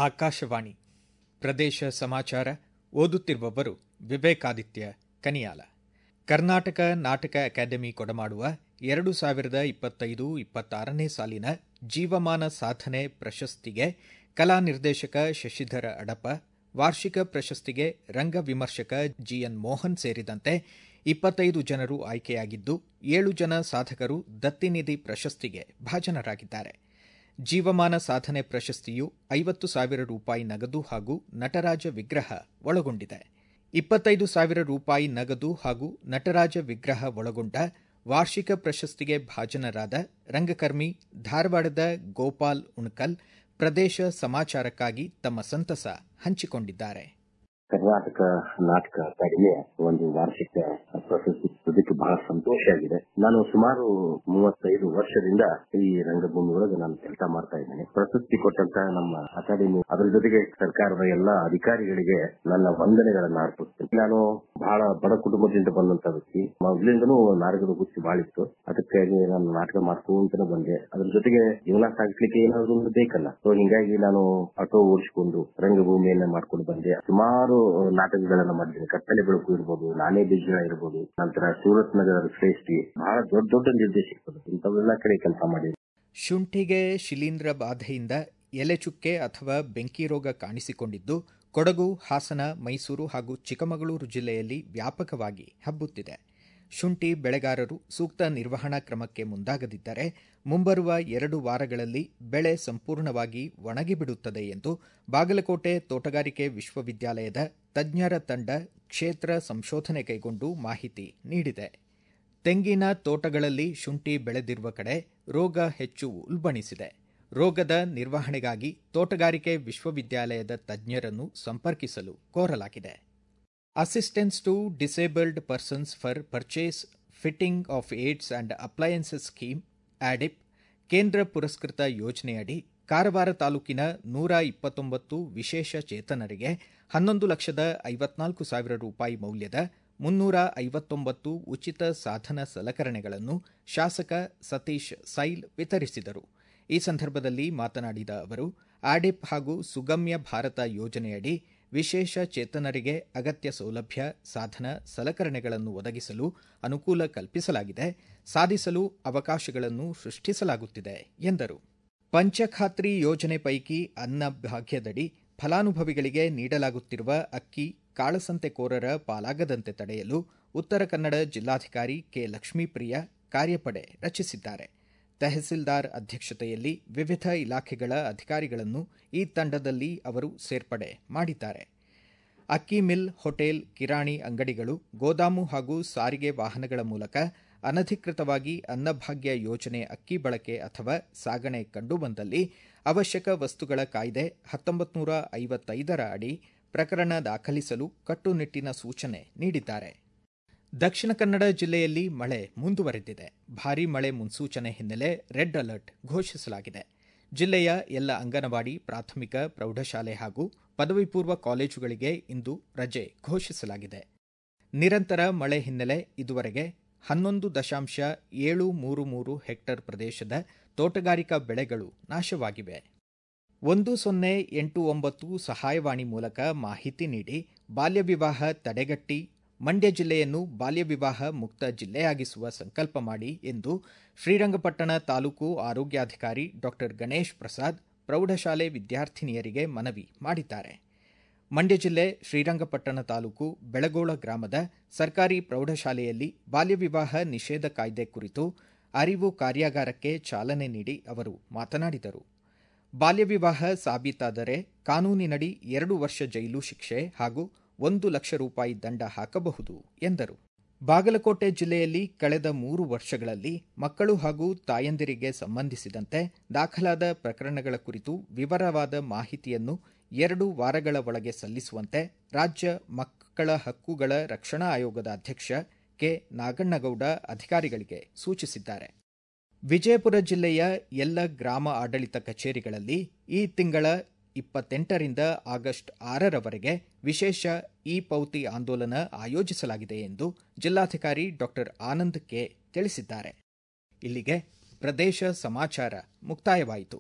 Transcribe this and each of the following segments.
ಆಕಾಶವಾಣಿ ಪ್ರದೇಶ ಸಮಾಚಾರ ಓದುತ್ತಿರುವವರು ವಿವೇಕಾದಿತ್ಯ ಕನಿಯಾಲ ಕರ್ನಾಟಕ ನಾಟಕ ಅಕಾಡೆಮಿ ಕೊಡಮಾಡುವ ಎರಡು ಸಾವಿರದ ಇಪ್ಪತ್ತೈದು ಇಪ್ಪತ್ತಾರನೇ ಸಾಲಿನ ಜೀವಮಾನ ಸಾಧನೆ ಪ್ರಶಸ್ತಿಗೆ ಕಲಾ ನಿರ್ದೇಶಕ ಶಶಿಧರ ಅಡಪ ವಾರ್ಷಿಕ ಪ್ರಶಸ್ತಿಗೆ ರಂಗ ವಿಮರ್ಶಕ ಜಿಎನ್ ಮೋಹನ್ ಸೇರಿದಂತೆ ಇಪ್ಪತ್ತೈದು ಜನರು ಆಯ್ಕೆಯಾಗಿದ್ದು ಏಳು ಜನ ಸಾಧಕರು ದತ್ತಿನಿಧಿ ಪ್ರಶಸ್ತಿಗೆ ಭಾಜನರಾಗಿದ್ದಾರೆ ಜೀವಮಾನ ಸಾಧನೆ ಪ್ರಶಸ್ತಿಯು ಐವತ್ತು ಸಾವಿರ ರೂಪಾಯಿ ನಗದು ಹಾಗೂ ನಟರಾಜ ವಿಗ್ರಹ ಒಳಗೊಂಡಿದೆ ಇಪ್ಪತ್ತೈದು ಸಾವಿರ ರೂಪಾಯಿ ನಗದು ಹಾಗೂ ನಟರಾಜ ವಿಗ್ರಹ ಒಳಗೊಂಡ ವಾರ್ಷಿಕ ಪ್ರಶಸ್ತಿಗೆ ಭಾಜನರಾದ ರಂಗಕರ್ಮಿ ಧಾರವಾಡದ ಗೋಪಾಲ್ ಉಣ್ಕಲ್ ಪ್ರದೇಶ ಸಮಾಚಾರಕ್ಕಾಗಿ ತಮ್ಮ ಸಂತಸ ಹಂಚಿಕೊಂಡಿದ್ದಾರೆ ಕರ್ನಾಟಕ ನಾಟಕ ಅಕಾಡೆಮಿಯ ಒಂದು ವಾರ್ಷಿಕ ಪ್ರಶಸ್ತಿ ಪಡೆದಕ್ಕೆ ಬಹಳ ಸಂತೋಷ ಆಗಿದೆ ನಾನು ಸುಮಾರು ಮೂವತ್ತೈದು ವರ್ಷದಿಂದ ಈ ರಂಗಭೂಮಿ ಒಳಗೆ ನಾನು ಕೆಲಸ ಮಾಡ್ತಾ ಇದ್ದೇನೆ ಪ್ರಶಸ್ತಿ ಕೊಟ್ಟಂತ ನಮ್ಮ ಅಕಾಡೆಮಿ ಅದರ ಜೊತೆಗೆ ಸರ್ಕಾರದ ಎಲ್ಲಾ ಅಧಿಕಾರಿಗಳಿಗೆ ನನ್ನ ವಂದನೆಗಳನ್ನ ಅರ್ಪಿಸ್ತೇನೆ ನಾನು ಬಹಳ ಬಡ ಕುಟುಂಬದಿಂದ ಬಂದಂತ ವ್ಯಕ್ತಿ ಮೊದಲಿಂದನೂ ನಾಟಕದ ಹುಚ್ಚು ಬಾಳಿತ್ತು ಅದಕ್ಕಾಗಿ ನಾನು ನಾಟಕ ಮಾಡ್ಕೊಂತಾನೆ ಬಂದೆ ಅದ್ರ ಜೊತೆಗೆ ಜೀವನ ಸಾಗಿಸ್ಲಿಕ್ಕೆ ಏನಾದ್ರು ಒಂದು ಬೇಕಲ್ಲ ಸೊ ಹಿಂಗಾಗಿ ನಾನು ಆಟೋ ಓಡಿಸಿಕೊಂಡು ರಂಗಭೂಮಿಯನ್ನ ಮಾಡ್ಕೊಂಡು ಬಂದೆ ಸುಮಾರು ನಾಟಕಗಳನ್ನ ಮಾಡಿದ್ದೇನೆ ಕತ್ತಲೆ ಬೆಳಕು ಇರ್ಬೋದು ನಾನೇ ಬೀಜ ಇರ್ಬೋದು ನಂತರ ಸೂರತ್ ನಗರದ ಶ್ರೇಷ್ಠಿ ಬಹಳ ದೊಡ್ಡ ದೊಡ್ಡ ನಿರ್ದೇಶಕರು ಇಂಥವೆಲ್ಲ ಕಡೆ ಕೆಲಸ ಮಾಡಿದೆ ಶುಂಠಿಗೆ ಶಿಲೀಂಧ್ರ ಬಾಧೆಯಿಂದ ಎಲೆಚುಕ್ಕೆ ಅಥವಾ ಬೆಂಕಿ ರೋಗ ಕಾಣಿಸಿಕೊಂಡಿದ್ದು ಕೊಡಗು ಹಾಸನ ಮೈಸೂರು ಹಾಗೂ ಚಿಕ್ಕಮಗಳೂರು ಜಿಲ್ಲೆಯಲ್ಲಿ ವ್ಯಾಪಕವಾಗಿ ಹಬ್ಬುತ್ತಿದೆ ಶುಂಠಿ ಬೆಳೆಗಾರರು ಸೂಕ್ತ ನಿರ್ವಹಣಾ ಕ್ರಮಕ್ಕೆ ಮುಂದಾಗದಿದ್ದರೆ ಮುಂಬರುವ ಎರಡು ವಾರಗಳಲ್ಲಿ ಬೆಳೆ ಸಂಪೂರ್ಣವಾಗಿ ಒಣಗಿಬಿಡುತ್ತದೆ ಎಂದು ಬಾಗಲಕೋಟೆ ತೋಟಗಾರಿಕೆ ವಿಶ್ವವಿದ್ಯಾಲಯದ ತಜ್ಞರ ತಂಡ ಕ್ಷೇತ್ರ ಸಂಶೋಧನೆ ಕೈಗೊಂಡು ಮಾಹಿತಿ ನೀಡಿದೆ ತೆಂಗಿನ ತೋಟಗಳಲ್ಲಿ ಶುಂಠಿ ಬೆಳೆದಿರುವ ಕಡೆ ರೋಗ ಹೆಚ್ಚು ಉಲ್ಬಣಿಸಿದೆ ರೋಗದ ನಿರ್ವಹಣೆಗಾಗಿ ತೋಟಗಾರಿಕೆ ವಿಶ್ವವಿದ್ಯಾಲಯದ ತಜ್ಞರನ್ನು ಸಂಪರ್ಕಿಸಲು ಕೋರಲಾಗಿದೆ assistance to disabled persons for purchase fitting of aids and appliances scheme ADIP ಕೇಂದ್ರ ಪುರಸ್ಕೃತ ಯೋಜನೆಯಡಿ ಕಾರವಾರ ತಾಲೂಕಿನ ನೂರ ಇಪ್ಪತ್ತೊಂಬತ್ತು ವಿಶೇಷ ಚೇತನರಿಗೆ ಹನ್ನೊಂದು ಲಕ್ಷದ ಐವತ್ನಾಲ್ಕು ಸಾವಿರ ರೂಪಾಯಿ ಮೌಲ್ಯದ ಮುನ್ನೂರ ಐವತ್ತೊಂಬತ್ತು ಉಚಿತ ಸಾಧನ ಸಲಕರಣೆಗಳನ್ನು ಶಾಸಕ ಸತೀಶ್ ಸೈಲ್ ವಿತರಿಸಿದರು ಈ ಸಂದರ್ಭದಲ್ಲಿ ಮಾತನಾಡಿದ ಅವರು ಆಡಿಪ್ ಹಾಗೂ ಸುಗಮ್ಯ ಭಾರತ ಯೋಜನೆಯಡಿ ವಿಶೇಷ ಚೇತನರಿಗೆ ಅಗತ್ಯ ಸೌಲಭ್ಯ ಸಾಧನ ಸಲಕರಣೆಗಳನ್ನು ಒದಗಿಸಲು ಅನುಕೂಲ ಕಲ್ಪಿಸಲಾಗಿದೆ ಸಾಧಿಸಲು ಅವಕಾಶಗಳನ್ನು ಸೃಷ್ಟಿಸಲಾಗುತ್ತಿದೆ ಎಂದರು ಪಂಚಖಾತ್ರಿ ಯೋಜನೆ ಪೈಕಿ ಅನ್ನ ಭಾಗ್ಯದಡಿ ಫಲಾನುಭವಿಗಳಿಗೆ ನೀಡಲಾಗುತ್ತಿರುವ ಅಕ್ಕಿ ಕಾಳಸಂತೆಕೋರರ ಪಾಲಾಗದಂತೆ ತಡೆಯಲು ಉತ್ತರ ಕನ್ನಡ ಜಿಲ್ಲಾಧಿಕಾರಿ ಕೆ ಲಕ್ಷ್ಮೀಪ್ರಿಯ ಕಾರ್ಯಪಡೆ ರಚಿಸಿದ್ದಾರೆ ತಹಸೀಲ್ದಾರ್ ಅಧ್ಯಕ್ಷತೆಯಲ್ಲಿ ವಿವಿಧ ಇಲಾಖೆಗಳ ಅಧಿಕಾರಿಗಳನ್ನು ಈ ತಂಡದಲ್ಲಿ ಅವರು ಸೇರ್ಪಡೆ ಮಾಡಿದ್ದಾರೆ ಅಕ್ಕಿ ಮಿಲ್ ಹೋಟೆಲ್ ಕಿರಾಣಿ ಅಂಗಡಿಗಳು ಗೋದಾಮು ಹಾಗೂ ಸಾರಿಗೆ ವಾಹನಗಳ ಮೂಲಕ ಅನಧಿಕೃತವಾಗಿ ಅನ್ನಭಾಗ್ಯ ಯೋಜನೆ ಅಕ್ಕಿ ಬಳಕೆ ಅಥವಾ ಸಾಗಣೆ ಕಂಡುಬಂದಲ್ಲಿ ಅವಶ್ಯಕ ವಸ್ತುಗಳ ಕಾಯ್ದೆ ಹತ್ತೊಂಬತ್ತು ನೂರ ಐವತ್ತೈದರ ಅಡಿ ಪ್ರಕರಣ ದಾಖಲಿಸಲು ಕಟ್ಟುನಿಟ್ಟಿನ ಸೂಚನೆ ನೀಡಿದ್ದಾರೆ ದಕ್ಷಿಣ ಕನ್ನಡ ಜಿಲ್ಲೆಯಲ್ಲಿ ಮಳೆ ಮುಂದುವರೆದಿದೆ ಭಾರೀ ಮಳೆ ಮುನ್ಸೂಚನೆ ಹಿನ್ನೆಲೆ ರೆಡ್ ಅಲರ್ಟ್ ಘೋಷಿಸಲಾಗಿದೆ ಜಿಲ್ಲೆಯ ಎಲ್ಲ ಅಂಗನವಾಡಿ ಪ್ರಾಥಮಿಕ ಪ್ರೌಢಶಾಲೆ ಹಾಗೂ ಪದವಿ ಪೂರ್ವ ಕಾಲೇಜುಗಳಿಗೆ ಇಂದು ರಜೆ ಘೋಷಿಸಲಾಗಿದೆ ನಿರಂತರ ಮಳೆ ಹಿನ್ನೆಲೆ ಇದುವರೆಗೆ ಹನ್ನೊಂದು ದಶಾಂಶ ಏಳು ಮೂರು ಮೂರು ಹೆಕ್ಟೇರ್ ಪ್ರದೇಶದ ತೋಟಗಾರಿಕಾ ಬೆಳೆಗಳು ನಾಶವಾಗಿವೆ ಒಂದು ಸೊನ್ನೆ ಎಂಟು ಒಂಬತ್ತು ಸಹಾಯವಾಣಿ ಮೂಲಕ ಮಾಹಿತಿ ನೀಡಿ ಬಾಲ್ಯ ವಿವಾಹ ತಡೆಗಟ್ಟಿ ಮಂಡ್ಯ ಜಿಲ್ಲೆಯನ್ನು ಬಾಲ್ಯ ವಿವಾಹ ಮುಕ್ತ ಜಿಲ್ಲೆಯಾಗಿಸುವ ಸಂಕಲ್ಪ ಮಾಡಿ ಎಂದು ಶ್ರೀರಂಗಪಟ್ಟಣ ತಾಲೂಕು ಆರೋಗ್ಯಾಧಿಕಾರಿ ಡಾ ಗಣೇಶ್ ಪ್ರಸಾದ್ ಪ್ರೌಢಶಾಲೆ ವಿದ್ಯಾರ್ಥಿನಿಯರಿಗೆ ಮನವಿ ಮಾಡಿದ್ದಾರೆ ಮಂಡ್ಯ ಜಿಲ್ಲೆ ಶ್ರೀರಂಗಪಟ್ಟಣ ತಾಲೂಕು ಬೆಳಗೋಳ ಗ್ರಾಮದ ಸರ್ಕಾರಿ ಪ್ರೌಢಶಾಲೆಯಲ್ಲಿ ಬಾಲ್ಯ ವಿವಾಹ ನಿಷೇಧ ಕಾಯ್ದೆ ಕುರಿತು ಅರಿವು ಕಾರ್ಯಾಗಾರಕ್ಕೆ ಚಾಲನೆ ನೀಡಿ ಅವರು ಮಾತನಾಡಿದರು ಬಾಲ್ಯ ವಿವಾಹ ಸಾಬೀತಾದರೆ ಕಾನೂನಿನಡಿ ಎರಡು ವರ್ಷ ಜೈಲು ಶಿಕ್ಷೆ ಹಾಗೂ ಒಂದು ಲಕ್ಷ ರೂಪಾಯಿ ದಂಡ ಹಾಕಬಹುದು ಎಂದರು ಬಾಗಲಕೋಟೆ ಜಿಲ್ಲೆಯಲ್ಲಿ ಕಳೆದ ಮೂರು ವರ್ಷಗಳಲ್ಲಿ ಮಕ್ಕಳು ಹಾಗೂ ತಾಯಂದಿರಿಗೆ ಸಂಬಂಧಿಸಿದಂತೆ ದಾಖಲಾದ ಪ್ರಕರಣಗಳ ಕುರಿತು ವಿವರವಾದ ಮಾಹಿತಿಯನ್ನು ಎರಡು ವಾರಗಳ ಒಳಗೆ ಸಲ್ಲಿಸುವಂತೆ ರಾಜ್ಯ ಮಕ್ಕಳ ಹಕ್ಕುಗಳ ರಕ್ಷಣಾ ಆಯೋಗದ ಅಧ್ಯಕ್ಷ ಕೆ ನಾಗಣ್ಣಗೌಡ ಅಧಿಕಾರಿಗಳಿಗೆ ಸೂಚಿಸಿದ್ದಾರೆ ವಿಜಯಪುರ ಜಿಲ್ಲೆಯ ಎಲ್ಲ ಗ್ರಾಮ ಆಡಳಿತ ಕಚೇರಿಗಳಲ್ಲಿ ಈ ತಿಂಗಳ ಇಪ್ಪತ್ತೆಂಟರಿಂದ ಆಗಸ್ಟ್ ಆರರವರೆಗೆ ವಿಶೇಷ ಇ ಪೌತಿ ಆಂದೋಲನ ಆಯೋಜಿಸಲಾಗಿದೆ ಎಂದು ಜಿಲ್ಲಾಧಿಕಾರಿ ಡಾ ಆನಂದ್ ಕೆ ತಿಳಿಸಿದ್ದಾರೆ ಇಲ್ಲಿಗೆ ಪ್ರದೇಶ ಸಮಾಚಾರ ಮುಕ್ತಾಯವಾಯಿತು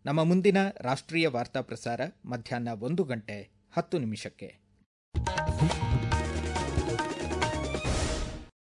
ನಮ್ಮ ಮುಂದಿನ ರಾಷ್ಟ್ರೀಯ ವಾರ್ತಾ ಪ್ರಸಾರ ಮಧ್ಯಾಹ್ನ ಒಂದು ಗಂಟೆ ಹತ್ತು ನಿಮಿಷಕ್ಕೆ